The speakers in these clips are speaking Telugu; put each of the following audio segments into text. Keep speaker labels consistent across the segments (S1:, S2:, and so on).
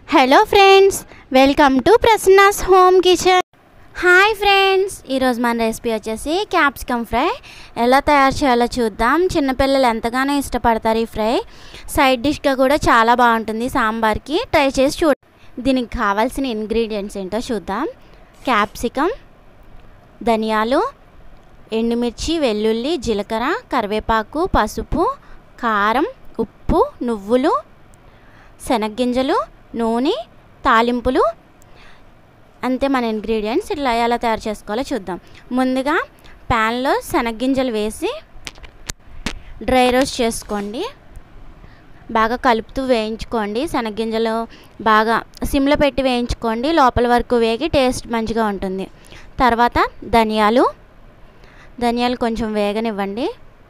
S1: hello friends welcome to Prasanna's home kitchen hi friends ఈరోజు మన రెసిపీ వచ్చేసి క్యాప్సికమ్ ఫ్రై ఎలా తయారు చేయాలో చూద్దాం చిన్నపిల్లలు ఎంతగానో ఇష్టపడతారు ఈ ఫ్రై సైడ్ డిష్గా కూడా చాలా బాగుంటుంది సాంబార్కి ట్రై చేసి చూ దీనికి కావాల్సిన ఇంగ్రీడియంట్స్ ఏంటో చూద్దాం క్యాప్సికమ్ ధనియాలు ఎండుమిర్చి వెల్లుల్లి జీలకర్ర కరివేపాకు పసుపు కారం ఉప్పు నువ్వులు శనగ్గింజలు నూనె తాలింపులు అంతే మన ఇంగ్రీడియంట్స్ ఇట్లా ఎలా తయారు చేసుకోవాలో చూద్దాం ముందుగా ప్యాన్లో శనగ్గింజలు వేసి డ్రై రోస్ట్ చేసుకోండి బాగా కలుపుతూ వేయించుకోండి శనగ్గింజలు బాగా సిమ్లో పెట్టి వేయించుకోండి లోపల వరకు వేగి టేస్ట్ మంచిగా ఉంటుంది తర్వాత ధనియాలు ధనియాలు కొంచెం వేగనివ్వండి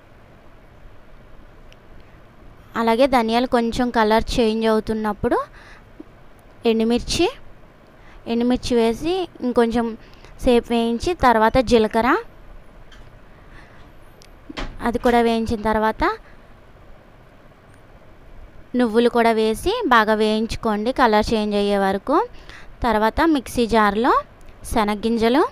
S1: అలాగే ధనియాలు కొంచెం కలర్ చేంజ్ అవుతున్నప్పుడు ఎండుమిర్చి ఎండుమిర్చి వేసి ఇంకొంచెం సేపు వేయించి తర్వాత జీలకర్ర అది కూడా వేయించిన తర్వాత నువ్వులు కూడా వేసి బాగా వేయించుకోండి కలర్ చేంజ్ అయ్యే వరకు తర్వాత మిక్సీ జార్లో శనగ్గింజలు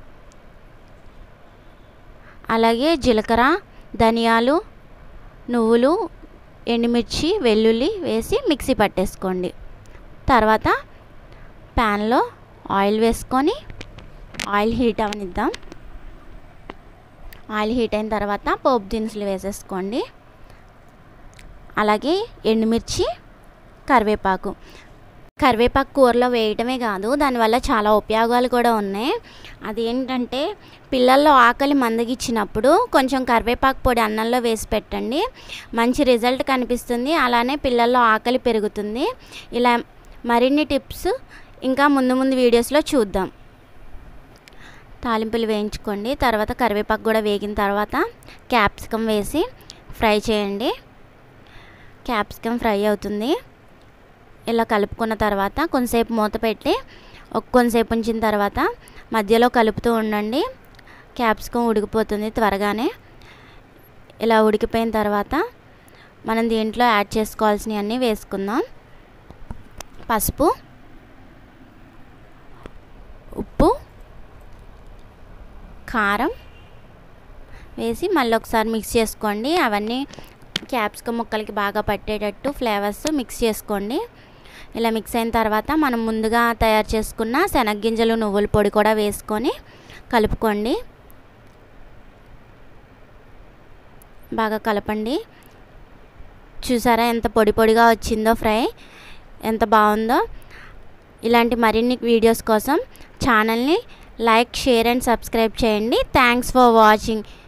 S1: అలాగే జీలకర్ర ధనియాలు నువ్వులు ఎండుమిర్చి వెల్లుల్లి వేసి మిక్సీ పట్టేసుకోండి తర్వాత ప్యాన్లో ఆయిల్ వేసుకొని ఆయిల్ హీట్ అవనిద్దాం ఆయిల్ హీట్ అయిన తర్వాత పోపు దినుసులు వేసేసుకోండి అలాగే ఎండుమిర్చి కరివేపాకు కరివేపాకు కూరలో వేయటమే కాదు దానివల్ల చాలా ఉపయోగాలు కూడా ఉన్నాయి అదేంటంటే పిల్లల్లో ఆకలి మందగిచ్చినప్పుడు కొంచెం కరివేపాకు పొడి అన్నంలో వేసి పెట్టండి మంచి రిజల్ట్ కనిపిస్తుంది అలానే పిల్లల్లో ఆకలి పెరుగుతుంది ఇలా మరిన్ని టిప్స్ ఇంకా ముందు ముందు వీడియోస్లో చూద్దాం తాలింపులు వేయించుకోండి తర్వాత కరివేపాకు కూడా వేగిన తర్వాత క్యాప్సికమ్ వేసి ఫ్రై చేయండి క్యాప్సికమ్ ఫ్రై అవుతుంది ఇలా కలుపుకున్న తర్వాత కొంతసేపు మూత పెట్టి ఒక కొంతసేపు ఉంచిన తర్వాత మధ్యలో కలుపుతూ ఉండండి క్యాప్సికమ్ ఉడికిపోతుంది త్వరగానే ఇలా ఉడికిపోయిన తర్వాత మనం దీంట్లో యాడ్ చేసుకోవాల్సినవన్నీ వేసుకుందాం పసుపు ఉప్పు కారం వేసి మళ్ళీ ఒకసారి మిక్స్ చేసుకోండి అవన్నీ క్యాప్సికమ్ ముక్కలకి బాగా పట్టేటట్టు ఫ్లేవర్స్ మిక్స్ చేసుకోండి ఇలా మిక్స్ అయిన తర్వాత మనం ముందుగా తయారు చేసుకున్న శనగ్గింజలు నువ్వుల పొడి కూడా వేసుకొని కలుపుకోండి బాగా కలపండి చూసారా ఎంత పొడి పొడిగా వచ్చిందో ఫ్రై ఎంత బాగుందో ఇలాంటి మరిన్ని వీడియోస్ కోసం ఛానల్ని లైక్ షేర్ అండ్ సబ్స్క్రైబ్ చేయండి థ్యాంక్స్ ఫర్ వాచింగ్